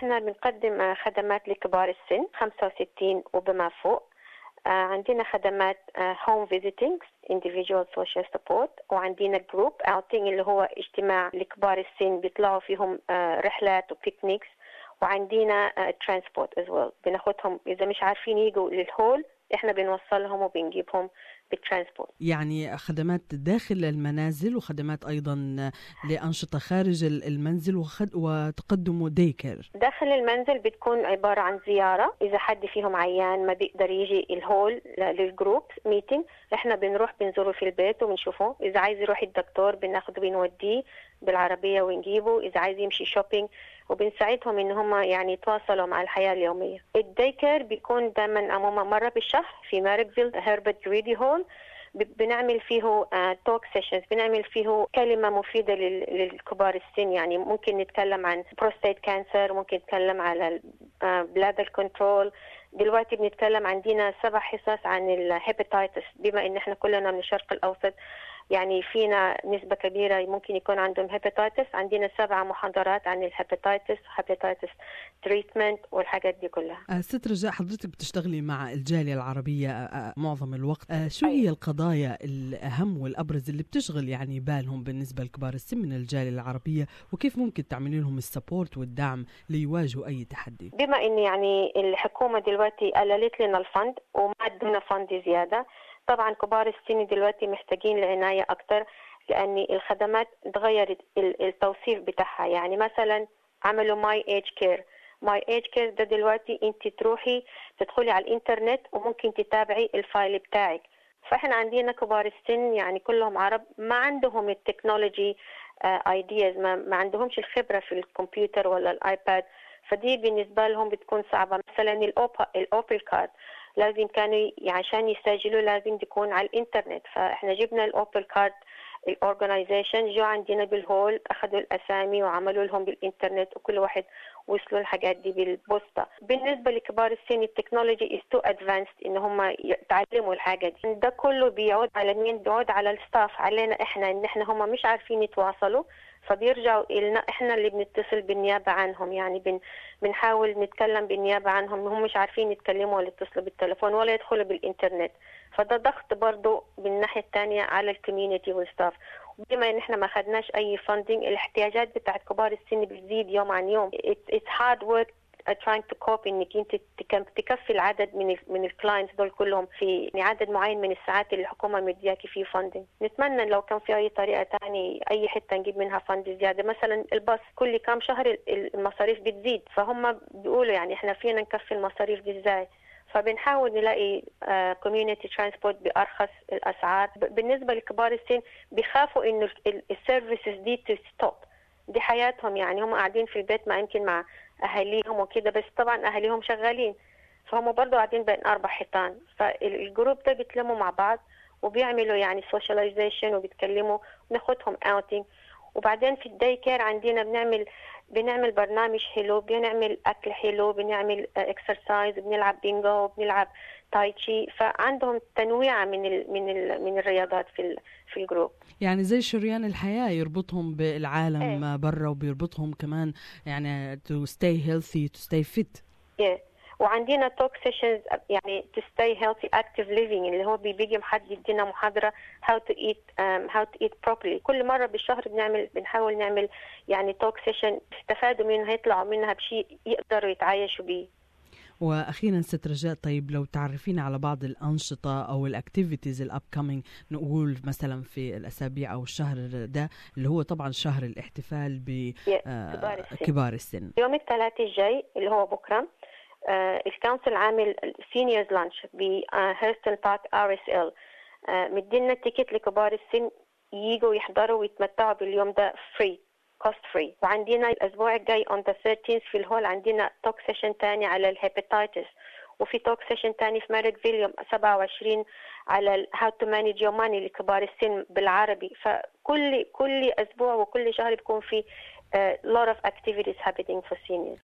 احنا بنقدم آه، خدمات لكبار السن 65 وبما فوق آه، عندنا خدمات هوم فيزيتنج individual social support وعندنا جروب outing اللي هو اجتماع لكبار السن بيطلعوا فيهم آه، رحلات وبيكنيكس وعندنا ترانسبورت از ويل بناخدهم اذا مش عارفين يجوا للهول احنا بنوصلهم وبنجيبهم بالترانسبورت يعني خدمات داخل المنازل وخدمات ايضا لانشطه خارج المنزل وخد وتقدم ديكر داخل المنزل بتكون عباره عن زياره اذا حد فيهم عيان ما بيقدر يجي الهول للجروب ميتنج احنا بنروح بنزوره في البيت وبنشوفه اذا عايز يروح الدكتور بناخده بنوديه بالعربيه ونجيبه اذا عايز يمشي شوبينج وبنساعدهم ان هم يعني يتواصلوا مع الحياه اليوميه الديكر بيكون دائما عموما مره بالشهر في ماركفيل هربرت ريدي هول بنعمل فيه توك uh, سيشنز بنعمل فيه كلمة مفيدة للكبار السن يعني ممكن نتكلم عن بروستيت كانسر ممكن نتكلم على بلادر كنترول دلوقتي بنتكلم عندنا سبع حصص عن الهيباتيتس بما ان احنا كلنا من الشرق الاوسط يعني فينا نسبة كبيرة ممكن يكون عندهم هيباتيتس عندنا سبعة محاضرات عن الهيباتيتس هيباتيتس تريتمنت والحاجات دي كلها آه ست رجاء حضرتك بتشتغلي مع الجالية العربية آه معظم الوقت آه شو هي القضايا الأهم والأبرز اللي بتشغل يعني بالهم بالنسبة لكبار السن من الجالية العربية وكيف ممكن تعملي لهم السبورت والدعم ليواجهوا أي تحدي بما إن يعني الحكومة دلوقتي قللت لنا الفند وما ادونا فند زيادة طبعا كبار السن دلوقتي محتاجين لعناية أكتر لأن الخدمات تغيرت التوصيف بتاعها يعني مثلا عملوا ماي ايج كير ماي ايج كير ده دلوقتي انت تروحي تدخلي على الانترنت وممكن تتابعي الفايل بتاعك فاحنا عندنا كبار السن يعني كلهم عرب ما عندهم التكنولوجي ايدياز ما, ما عندهمش الخبره في الكمبيوتر ولا الايباد فدي بالنسبه لهم بتكون صعبه مثلا الاوبا الاوبل كارد لازم كانوا عشان يسجلوا لازم تكون على الانترنت فاحنا جبنا الاوبل كارد الاورجنايزيشن جو عندنا بالهول اخذوا الاسامي وعملوا لهم بالانترنت وكل واحد وصلوا الحاجات دي بالبوسطه بالنسبه لكبار السن التكنولوجي از تو ادفانسد ان هم يتعلموا الحاجه دي ده كله بيعود على مين بيعود على الستاف علينا احنا ان احنا هم مش عارفين يتواصلوا فبيرجعوا إلنا إحنا اللي بنتصل بالنيابة عنهم يعني بن بنحاول نتكلم بالنيابة عنهم هم مش عارفين يتكلموا ولا يتصلوا بالتليفون ولا يدخلوا بالإنترنت فده ضغط برضه من الناحية الثانية على الكوميونتي والستاف بما ان احنا ما خدناش اي فاندنج الاحتياجات بتاعت كبار السن بتزيد يوم عن يوم it's hard work trying to cope انك انت تكفي العدد من ال من الكلاينتس دول كلهم في عدد معين من الساعات اللي الحكومه مدياكي فيه فاندنج نتمنى لو كان في اي طريقه ثانيه اي حته نجيب منها فند زياده مثلا الباص كل كام شهر المصاريف بتزيد فهم بيقولوا يعني احنا فينا نكفي المصاريف دي ازاي فبنحاول نلاقي كوميونتي uh, ترانسبورت بارخص الاسعار بالنسبه لكبار السن بيخافوا انه السيرفيسز دي تستوب دي حياتهم يعني هم قاعدين في البيت ما يمكن مع اهاليهم وكده بس طبعا اهاليهم شغالين فهم برضه قاعدين بين اربع حيطان فالجروب ده بيتلموا مع بعض وبيعملوا يعني سوشياليزيشن وبيتكلموا بناخدهم اوتنج وبعدين في الداي كير عندنا بنعمل بنعمل برنامج حلو بنعمل اكل حلو بنعمل اكسرسايز بنلعب بينجو بنلعب تاي تشي فعندهم تنويع من ال من ال من الرياضات في في الجروب يعني زي شريان الحياه يربطهم بالعالم ايه. برا وبيربطهم كمان يعني تو ستاي هيلثي تو ستاي فيت وعندنا توك سيشنز يعني تو ستاي هيلثي اكتيف ليفينج اللي هو بيجي حد يدينا محاضره هاو تو ايت هاو تو ايت بروبلي كل مره بالشهر بنعمل بنحاول نعمل يعني توك سيشن يستفادوا منها يطلعوا منها بشيء يقدروا يتعايشوا بيه واخيرا ست رجاء طيب لو تعرفينا على بعض الانشطه او الاكتيفيتيز الاب كومينج نقول مثلا في الاسابيع او الشهر ده اللي هو طبعا شهر الاحتفال بكبار السن يوم الثلاثاء الجاي اللي هو بكره آه الكونسل عامل سينيورز لانش بهيرستون بارك ار اس ال مدينا تيكت لكبار السن يجوا يحضروا ويتمتعوا باليوم ده فري كوست فري وعندنا الاسبوع الجاي اون ذا 13 في الهول عندنا توك سيشن تاني على الهيباتيتس وفي توك سيشن تاني في ماركفيل يوم 27 على هاو تو مانج يور ماني لكبار السن بالعربي فكل كل اسبوع وكل شهر بيكون في uh, lot of activities happening for seniors